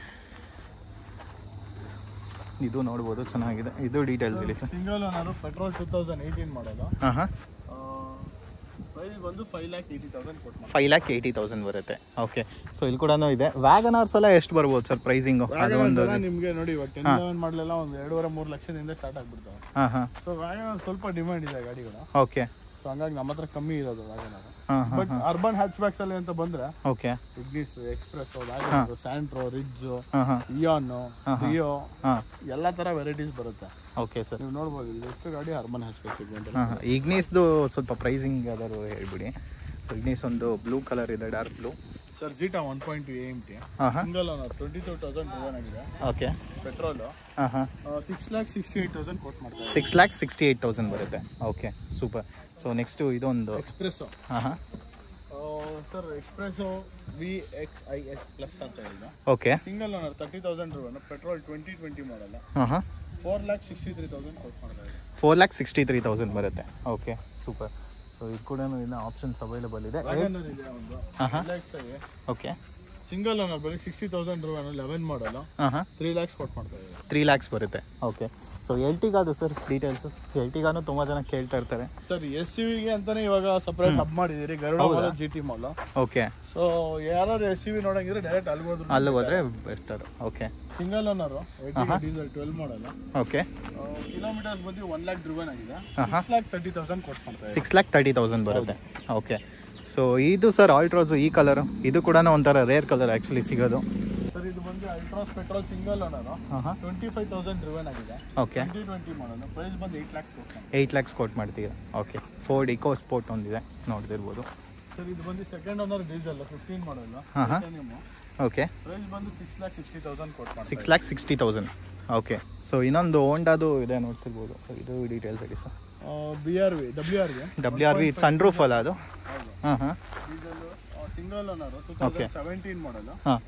Speaker 1: ಇದು ನೋಡ್ಬೋದು ಚೆನ್ನಾಗಿದೆ ಇದು ಡೀಟೇಲ್ಸ್ ಹೇಳಿ sir
Speaker 2: single owner petrol two thousand eighteen model
Speaker 1: ಹಾಂ ಹಾಂ
Speaker 2: ಪ್ರೈಸ್ ಬಂದು ಫೈವ್ ಲ್ಯಾಕ್ ಏಯ್ಟಿ ತೌಸಂಡ್ ಕೊಟ್ಟು ಮಾಡ್ತಾರೆ
Speaker 1: ಫೈವ್ ಲ್ಯಾಕ್ ಏಯ್ಟಿ ತೌಸಂಡ್ ಬರುತ್ತೆ ಓಕೆ ಸೊ ಇಲ್ಲಿ ಕೂಡ ಇದೆ ವ್ಯಾಗನಾರ್ಸ್ ಎಲ್ಲ ಎಷ್ಟು ಬರ್ಬೋದು ಸರ್ ಪ್ರೈಸಿಂಗು ಅದು ಒಂದು
Speaker 2: ನಿಮಗೆ ನೋಡಿ ಇವಾಗ ಟೆನ್ ಲೆವೆನ್ ಮಾಡಲೆಲ್ಲ ಒಂದು ಎರಡೂವರೆ ಮೂರು ಲಕ್ಷದಿಂದ ಸ್ಟಾರ್ಟ್ ಆಗ್ಬಿಡ್ತಾವೆ
Speaker 1: ಹಾಂ ಹಾಂ
Speaker 2: ಸೊ ವ್ಯಾಗನ್ ಸ್ವಲ್ಪ ಡಿಮ್ಯಾಂಡ್ ಇದೆ ಗಾಡಿಗಳು
Speaker 1: ಓಕೆ
Speaker 2: ಸೊ ಹಂಗಾಗಿ ನಮ್ಮ ಹತ್ರ ಕಮ್ಮಿ ಇರೋದು ವ್ಯಾಗನ್
Speaker 1: ಹಾಂ ಹಾಂ
Speaker 2: ಬಟ್ ಅರ್ಬನ್ ಹ್ಯಾಚ್ ಬ್ಯಾಕ್ಸ್ ಅಲ್ಲಿ ಅಂತ ಬಂದ್ರೆ
Speaker 1: okay
Speaker 2: Ignis express wagon Santro ridge
Speaker 1: ಹಾಂ ಹಾಂ
Speaker 2: ಇಯಾನ್ ರಿಯೋ
Speaker 1: ಹಾಂ
Speaker 2: ಎಲ್ಲ ತರ ವೆರೈಟೀಸ್ ಬರುತ್ತೆ
Speaker 1: ಓಕೆ ಸರ್
Speaker 2: ನೀವು ನೋಡ್ಬೋದು ಇಲ್ಲಿ ಎಷ್ಟು ಗಾಡಿ ಅರ್ಬನ್ ಹ್ಯಾಚ್ ಬ್ಯಾಕ್ ಸೆಗ್ಮೆಂಟ್
Speaker 1: ಹಾಂ ಹಾಂ ಇಗ್ನೀಸ್ದು ಸ್ವಲ್ಪ ಪ್ರೈಸಿಂಗ್ ಯಾವ್ದಾದ್ರು ಹೇಳ್ಬಿಡಿ ಸೊ ಇಗ್ನೀಸ್ ಒಂದು ಬ್ಲೂ ಕಲರ್ ಇದೆ dark blue
Speaker 2: sir Zeta one point two M T
Speaker 1: ಹಾಂ ಹಾಂ
Speaker 2: single owner twenty two thousand driven ಆಗಿದೆ
Speaker 1: ಓಕೆ
Speaker 2: ಪೆಟ್ರೋಲು
Speaker 1: ಹಾಂ ಹಾಂ
Speaker 2: six lakh sixty eight thousand ಕೊಟ್ಟು ಮಾಡ್ತಾರೆ
Speaker 1: six lakh sixty eight thousand ಬರುತ್ತೆ ಓಕೆ ಸೂಪರ್ ಸೊ ನೆಕ್ಸ್ಟು ಇದೊಂದು
Speaker 2: ಎಕ್ಸ್ಪ್ರೆಸ್ಸು
Speaker 1: ಹಾಂ ಹಾಂ
Speaker 2: sir express V X I S plus ಅಂತ ಹೇಳಿದ
Speaker 1: okay
Speaker 2: single owner thirty thousand driven petrol twenty twenty ಮಾಡಲ್ಲ
Speaker 1: ಹಾಂ ಹಾಂ
Speaker 2: four lakh sixty three thousand ಕೊಟ್ಟು ಮಾಡ್ತಾರೆ
Speaker 1: four lakh sixty three thousand ಬರುತ್ತೆ ಓಕೆ ಸೂಪರ್ ಸೊ ಇದು ಕೂಡ ಇನ್ನು ಆಪ್ಷನ್ಸ್ ಅವೈಲೇಬಲ್ ಇದೆ
Speaker 2: ವ್ಯಾಗನರ್ ಇದೆ ಒಂದು
Speaker 1: ಹಾಂ ಹಾಂ
Speaker 2: ಲ್ಯಾಕ್ಸ್ ಆಗಿ
Speaker 1: ಓಕೆ
Speaker 2: ಸಿಂಗಲ್ ಓನರ್ ಬರೀ ಸಿಕ್ಸ್ಟಿ ತೌಸಂಡ್ ರೂಪಾಯಿ ಲೆವೆನ್ ಮಾಡಲ್ಲ
Speaker 1: ಹಾಂ ಹಾಂ
Speaker 2: ತ್ರೀ ಲ್ಯಾಕ್ಸ್ ಕೊಟ್ಟು ಮಾಡ್ತಾ ಇದ್ದಾರೆ
Speaker 1: ತ್ರೀ ಲ್ಯಾಕ್ಸ್ ಬರುತ್ತೆ ಓಕೆ ಸೊ ಎಲ್ಟಿಗಾದು ಸರ್ ಡೀಟೇಲ್ಸು ಎಲ್ಟಿಗಾನು ತುಂಬ ಜನ ಕೇಳ್ತಾ ಇರ್ತಾರೆ
Speaker 2: ಸರ್ ಎಸ್ ಸಿ ವಿಗೆ ಅಂತಾನೆ ಇವಾಗ ಸಪ್ರೇಟ್ ಹಬ್ ಮಾಡಿದಿರಿ Garuda mall G T mall
Speaker 1: okay
Speaker 2: so ಯಾರು ಎಸ್ ಸಿ ವಿ ನೋಡಂಗಿದ್ರೆ ಡೈರೆಕ್ಟ್ ಅಲ್ಲಿ ಹೋದ್ರು
Speaker 1: ಅಲ್ಲಿ ಹೋದ್ರೆ better okay
Speaker 2: single owner diesel twelve ಮಾಡಲ್ಲ
Speaker 1: ಓಕೆ
Speaker 2: ಕಿಲೋಮೀಟರ್ಸ್ ಬಂದು ಒನ್ ಲ್ಯಾಕ್ ಡ್ರಿವನ್ ಆಗಿದೆ
Speaker 1: ಆಹಾ.
Speaker 2: ಸಿಕ್ಸ್ ಲ್ಯಾಕ್ ತರ್ಟಿ ತೌಸಂಡ್ ಕೊಟ್ಟು ಮಾಡ್ತಾ ಇದ್ದಾರೆ
Speaker 1: ಸಿಕ್ಸ್ ಲ್ಯಾಕ್ ತರ್ಟಿ ತೌಸಂಡ್ ಬರುತ್ತೆ ಓಕೆ ಸೊ ಇದು ಸರ್ ಆಲ್ಟ್ರೋಸು ಈ ಕಲರು ಇದು ಕೂಡ ಒಂಥರ ರೇರ್ ಕಲರ್ ಆ್ಯಕ್ಚುಲಿ ಸಿಗೋದು
Speaker 2: ಸರ್ ಇದು ಬಂದು ಅಲ್ಟ್ರಾಸ್ ಪೆಟ್ರೋಲ್ ಸಿಂಗಲ್ ಓನರ್
Speaker 1: ಹಾಂ ಹಾಂ
Speaker 2: ಟ್ವೆಂಟಿ ಫೈವ್ ತೌಸಂಡ್ ಡ್ರಿವನ್ ಆಗಿದೆ
Speaker 1: ಓಕೆ
Speaker 2: ಟ್ವೆಂಟಿ ಟ್ವೆಂಟಿ ಮಾಡೋದು ಪ್ರೈಸ್ ಬಂದು ಏಯ್ಟ್ ಲ್ಯಾಕ್ಸ್ ಕೊಡ್ತಾನೆ
Speaker 1: ಏಯ್ಟ್ ಲ್ಯಾಕ್ಸ್ ಕೊಟ್ಟು ಮಾಡ್ತೀವಿ ಓಕೆ ಫೋರ್ಡ್ ಇಕೋ ಸ್ಪೋರ್ಟ್ ಒಂದಿದೆ ನೋಡ್ತಿರ್ಬೋದು
Speaker 2: ಸರ್ ಇದು ಬಂದು ಸೆಕೆಂಡ್ ಓನರ್ ಡೀಸೆಲ್ ಫಿಫ್ಟೀನ್ ಮಾಡಲ್ಲ
Speaker 1: ಹಾಂ ಹಾಂ ಓಕೆ
Speaker 2: ಪ್ರೈಸ್ ಬಂದು ಸಿಕ್ಸ್ ಲ್ಯಾಕ್ ಸಿಕ್ಸ್ಟಿ ತೌಸಂಡ್ ಕೊಟ್ಟು
Speaker 1: six lakh sixty thousand okay so ಇನ್ನೊಂದು ಹೋಂಡಾದು ಇದೆ ನೋಡ್ತಿರ್ಬೋದು ಇದು ಡೀಟೇಲ್ಸ್ ಹೇಳಿ sir
Speaker 2: B R V W ಆರ್ಗೆ
Speaker 1: W R V sunroof ಅಲ್ಲ ಅದು
Speaker 2: ಹೌದು
Speaker 1: ಹಾಂ ಹಾಂ
Speaker 2: diesel single owner two thousand seventeen ಮಾಡಲ್ಲ
Speaker 1: ಹಾಂ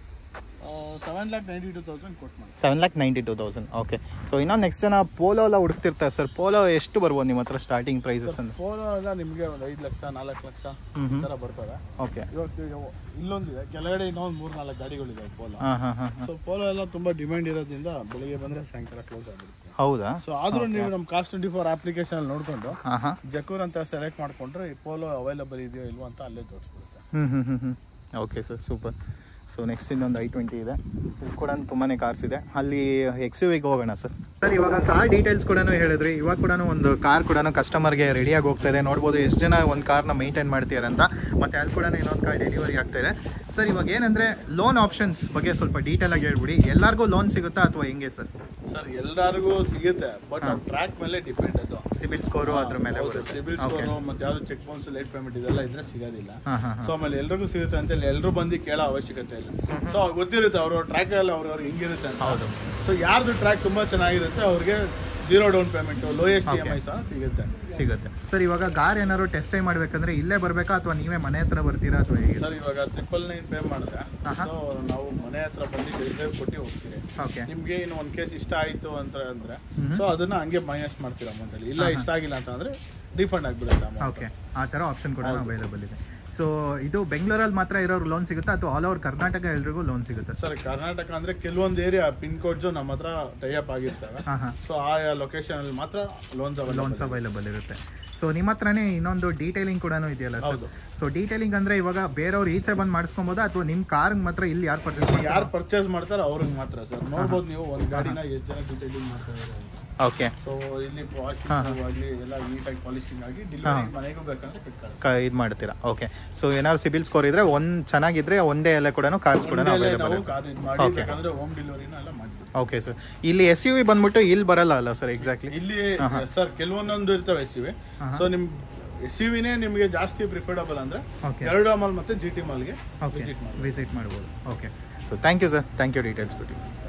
Speaker 2: seven lakh ninety two thousand ಕೊಟ್ಟು ಮಾಡಿ
Speaker 1: seven lakh ninety two thousand okay so ಇನ್ನೊಂದು ನೆಕ್ಸ್ಟ್ ಜನ ಪೋಲೋ ಎಲ್ಲ ಹುಡುಕ್ತಿರ್ತಾರೆ ಸರ್ ಪೋಲೋ ಎಷ್ಟು ಬರ್ಬೋದು ನಿಮ್ಮ ಹತ್ರ ಸ್ಟಾರ್ಟಿಂಗ್ ಪ್ರೈಸಸ್ ಅಂತ
Speaker 2: ಫೋನ್ ಎಲ್ಲ ನಿಮಗೆ ಒಂದು ಐದು ಲಕ್ಷ ನಾಲ್ಕು ಲಕ್ಷ
Speaker 1: ಹ್ಞೂ
Speaker 2: ಈ
Speaker 1: ಹ್ಞೂ
Speaker 2: ಥರ ಬರ್ತವೆ
Speaker 1: ಓಕೆ
Speaker 2: ಇವತ್ತು ಇಲ್ಲೊಂದಿದೆ ಕೆಳಗಡೆ ಇನ್ನೊಂದು ಮೂರು ನಾಲ್ಕು ಗಾಡಿಗಳಿದೆ ಪೋಲೋ
Speaker 1: ಹಾಂ ಹಾಂ ಹಾಂ
Speaker 2: ಸೊ ಪೋಲೋ ಎಲ್ಲ ತುಂಬಾ ಡಿಮ್ಯಾಂಡ್ ಇರೋದ್ರಿಂದ ಬೆಳಿಗ್ಗೆ ಬಂದ್ರೆ ಸಾಯಂಕಾಲ ಕ್ಲೋಸ್ ಆಗಿರುತ್ತೆ
Speaker 1: ಹೌದಾ
Speaker 2: ಸೊ ಆದ್ರೂ ನೀವು ನಮ್ಮ ಕಾಸ್ಟ್ ಟ್ವೆಂಟಿ ಫೋರ್ ಅಪ್ಲಿಕೇಶನ್ ನೋಡ್ಕೊಂಡು
Speaker 1: ಹಾಂ ಹಾಂ
Speaker 2: ಜಕೂರ್ ಅಂತ ಸೆಲೆಕ್ಟ್ ಮಾಡ್ಕೊಂಡ್ರೆ ಈ ಪೋಲೋ ಅವೈಲಬಲ್ ಇದೆಯೋ ಇಲ್ವೋ ಅಂತ ಅಲ್ಲೇ ತೋರಿಸ್ಬಿಡುತ್ತೆ
Speaker 1: ಹ್ಞೂ ಹ್ಞೂ ಹ್ಞೂ ಹ್ಞೂ okay sir super so next ಇನ್ನೊಂದು ಐ ಟ್ವೆಂಟಿ ಇದೆ ಇದು ಕೂಡ ತುಂಬಾ ಕಾರ್ಸ್ ಇದೆ ಅಲ್ಲಿ ಎಕ್ಸ್ ಯು ವಿಗೆ ಹೋಗೋಣ ಸರ್ ಸರ್ ಇವಾಗ ಕಾರ್ ಡೀಟೇಲ್ಸ್ ಕೂಡ ಹೇಳಿದ್ರಿ ಇವಾಗ ಕೂಡ ಒಂದು ಕಾರ್ ಕೂಡ ಕಸ್ಟಮರ್ಗೆ ರೆಡಿಯಾಗಿ ಹೋಗ್ತಾ ಇದೆ ನೋಡ್ಬೋದು ಎಷ್ಟು ಜನ ಒಂದು ಕಾರ್ನ ಮೇಂಟೈನ್ ಮಾಡ್ತೀರ ಅಂತ ಮತ್ತು ಅಲ್ಲಿ ಕೂಡ ಇನ್ನೊಂದು ಕಾರ್ ಡೆಲಿವರಿ ಆಗ್ತಾ ಇದೆ ಸರ್ ಇವಾಗ ಏನಂದರೆ ಲೋನ್ ಆಪ್ಷನ್ಸ್ ಬಗ್ಗೆ ಸ್ವಲ್ಪ ಡೀಟೇಲ್ ಆಗಿ ಹೇಳ್ಬಿಡಿ ಎಲ್ಲರಿಗೂ ಲೋನ್ ಸಿಗುತ್ತಾ ಅಥವಾ ಹೆಂಗೆ ಸರ್
Speaker 2: ಸರ್ ಎಲ್ಲರಿಗೂ ಸಿಗುತ್ತೆ ಬಟ್ ಟ್ರ್ಯಾಕ್ ಮೇಲೆ ಡಿಪೆಂಡ್ ಅದು
Speaker 1: ಸಿಬಿಲ್ ಸ್ಕೋರು ಅದ್ರ ಮೇಲೆ ಬರುತ್ತೆ
Speaker 2: ಸಿಬಿಲ್ ಸ್ಕೋರ್ ಮತ್ತೆ ಯಾವ್ದು ಚೆಕ್ ಬೌನ್ಸ್ ಲೇಟ್ ಪೇಮೆಂಟ್ ಇದೆಲ್ಲ ಇದ್ರೆ ಸಿಗೋದಿಲ್ಲ
Speaker 1: ಹಾಂ ಹಾಂ
Speaker 2: ಸೊ ಆಮೇಲೆ ಎಲ್ರಿಗೂ ಸಿಗುತ್ತೆ ಅಂತ ಹೇಳಿ ಎಲ್ಲರೂ ಬಂದು ಕೇಳೋ ಅವಶ್ಯಕತೆ ಇಲ್ಲ ಸೊ ಗೊತ್ತಿರುತ್ತೆ ಅವ್ರ ಟ್ರ್ಯಾಕ್ ಎಲ್ಲ ಅವ್ರವ್ರು ಹಿಂಗಿರುತ್ತೆ ಅಂತ
Speaker 1: ಹೌದು
Speaker 2: ಸೊ ಯಾರ್ದು ಟ್ರ್ಯಾಕ್ ತುಂಬಾ ಚೆನ್ನಾಗಿರುತ್ತೆ ಅವ್ರಿಗೆ zero down payment lowest E M I ಸಹ ಸಿಗುತ್ತೆ
Speaker 1: ಸಿಗುತ್ತೆ ಸರ್ ಇವಾಗ ಕಾರ್ ಏನಾದ್ರು ಟೆಸ್ಟ್ ಟೈಮ್ ಮಾಡ್ಬೇಕಂದ್ರೆ ಇಲ್ಲೇ ಬರಬೇಕಾ ಅಥವಾ ನೀವೇ ಮನೆ ಹತ್ರ ಬರ್ತೀರಾ ಅಥವಾ ಹೇಗೆ
Speaker 2: ಸರ್ ಇವಾಗ ಟ್ರಿಪಲ್ ನೈನ್ ಪೇ ಮಾಡಿದ್ರೆ
Speaker 1: ಆಹಾ.
Speaker 2: ಸೊ ನಾವು ಮನೆ ಹತ್ರ ಬಂದು ಡೆಲಿವರಿ ಕೊಟ್ಟು ಹೋಗ್ತೀವಿ
Speaker 1: ಓಕೆ
Speaker 2: ನಿಮ್ಗೆ ಇನ್ನು ಒಂದ್ ಕೇಸ್ ಇಷ್ಟ ಆಯ್ತು ಅಂತ ಅಂದ್ರೆ
Speaker 1: ಹ್ಮ್.
Speaker 2: ಸೊ ಅದನ್ನ ಹಂಗೆ ಮೈನಸ್ ಮಾಡ್ತೀರ ಅಮೌಂಟ್ ಅಲ್ಲಿ ಇಲ್ಲ ಇಷ್ಟ ಆಗಿಲ್ಲ ಅಂತ ಅಂದ್ರೆ ರೀಫಂಡ್ ಆಗ್ಬಿಡುತ್ತೆ ಅಮೌಂಟ್
Speaker 1: ಓಕೆ ಆ ಥರ ಆಪ್ಷನ್ ಕೂಡ ಅವೈಲೇಬಲ್ ಇದೆ ಸೊ ಇದು ಬೆಂಗಳೂರಲ್ಲಿ ಮಾತ್ರ ಇರೋರು ಲೋನ್ ಸಿಗುತ್ತಾ ಅಥವಾ ಆಲ್ ಓವರ್ ಕರ್ನಾಟಕ ಎಲ್ರಿಗೂ ಲೋನ್ ಸಿಗುತ್ತೆ
Speaker 2: ಸರ್ ಕರ್ನಾಟಕ ಅಂದ್ರೆ ಕೆಲವೊಂದು ಏರಿಯಾ ಪಿನ್ ಕೋಡ್ಸ್ ನಮ್ಮ ಹತ್ರ ಟೈಅಪ್ ಆಗಿರ್ತವೆ
Speaker 1: ಹಾಂ ಹಾಂ
Speaker 2: ಸೊ ಆಯಾ ಲೊಕೇಶನ್ ಅಲ್ಲಿ ಮಾತ್ರ ಲೋನ್ಸ್
Speaker 1: ಲೋನ್ಸ್ ಅವೈಲೇಬಲ್ ಇರುತ್ತೆ ಸೊ ನಿಮ್ಮ ಹತ್ರನೇ ಇನ್ನೊಂದು ಡೀಟೇಲಿಂಗ್ ಕೂಡ ಇದೆಯಲ್ಲ ಸರ್
Speaker 2: ಹೌದು.
Speaker 1: ಸೊ ಡೀಟೇಲಿಂಗ್ ಅಂದ್ರೆ ಇವಾಗ ಬೇರೆಯವ್ರು ಈಚೆ ಬಂದು ಮಾಡಿಸ್ಕೊಬೋದಾ ಅಥವಾ ನಿಮ್ಮ ಕಾರ್ ಮಾತ್ರ ಇಲ್ಲಿ ಯಾರು ಪರ್ಚೇಸ್ ಮಾಡಿ
Speaker 2: ಯಾರು ಪರ್ಚೇಸ್ ಮಾಡ್ತಾರೋ ಅವ್ರಿಗೆ ಮಾತ್ರ ಸರ್ ನೋಡ್ಬೋದು ನೀವು ಒಂದ್ ಗಾಡಿನ ಎಷ್ಟು ಜನ ಡೀಟೇಲಿಂಗ್ ಮಾಡ್ತಾ ಇದ್ದಾರೆ
Speaker 1: ಓಕೆ
Speaker 2: ಸೊ ಇಲ್ಲಿ ವಾಷಿಂಗ್ ಆಗಲಿ ಎಲ್ಲ ನೀಟಾಗಿ ಪಾಲಿಶಿಂಗ್ ಆಗಿ ಡೆಲಿವರಿ ಮನೆಗೂ ಬೇಕಂದ್ರೆ ಕಟ್ತಾರೆ
Speaker 1: ಇದು ಮಾಡ್ತೀರಾ ಓಕೆ ಸೊ ಏನಾದ್ರು ಸಿಬಿಲ್ ಸ್ಕೋರ್ ಇದ್ರೆ ಒಂದು ಚೆನ್ನಾಗಿದ್ರೆ ಒಂದೇ ಎಲ್ಲ ಕೂಡ ಕಾರ್ಸ್ ಕೂಡ ಅವೈಲೇಬಲ್
Speaker 2: ನಾವು ಕಾರ್ ಇದು ಮಾಡಿ ಬೇಕಂದ್ರೆ ಹೋಮ್ ಡೆಲಿವರಿನ ಎಲ್ಲ ಮಾಡ್ತೀವಿ
Speaker 1: ಓಕೆ ಸರ್ ಇಲ್ಲಿ ಎಸ್ ಯು ವಿ ಬಂದ್ಬಿಟ್ಟು ಇಲ್ಲಿ ಬರಲ್ಲ ಅಲ್ಲ ಸರ್ ಎಕ್ಸಾಕ್ಟ್ಲಿ
Speaker 2: ಇಲ್ಲಿ ಸರ್ ಕೆಲವೊಂದೊಂದು ಇರ್ತವೆ ಎಸ್ ವಿ ಸೊ ನಿಮ್ ಎಸ್ ವಿನೇ ನಿಮಗೆ ಜಾಸ್ತಿ ಪ್ರಿಫರ್ಡಬಲ್ ಅಂದ್ರೆ
Speaker 1: ಓಕೆ
Speaker 2: ಎರಡು ಮಾಲ್ ಮತ್ತೆ ಜಿ ಟಿ ಮಾಲ್ಗೆ
Speaker 1: ಓಕೆ
Speaker 2: ವಿಸಿಟ್ ಮಾಡಿ
Speaker 1: ವಿಸಿಟ್ ಮಾಡ್ಬೋದು okay so thank you sir thank you details ಕೊಟ್ಟು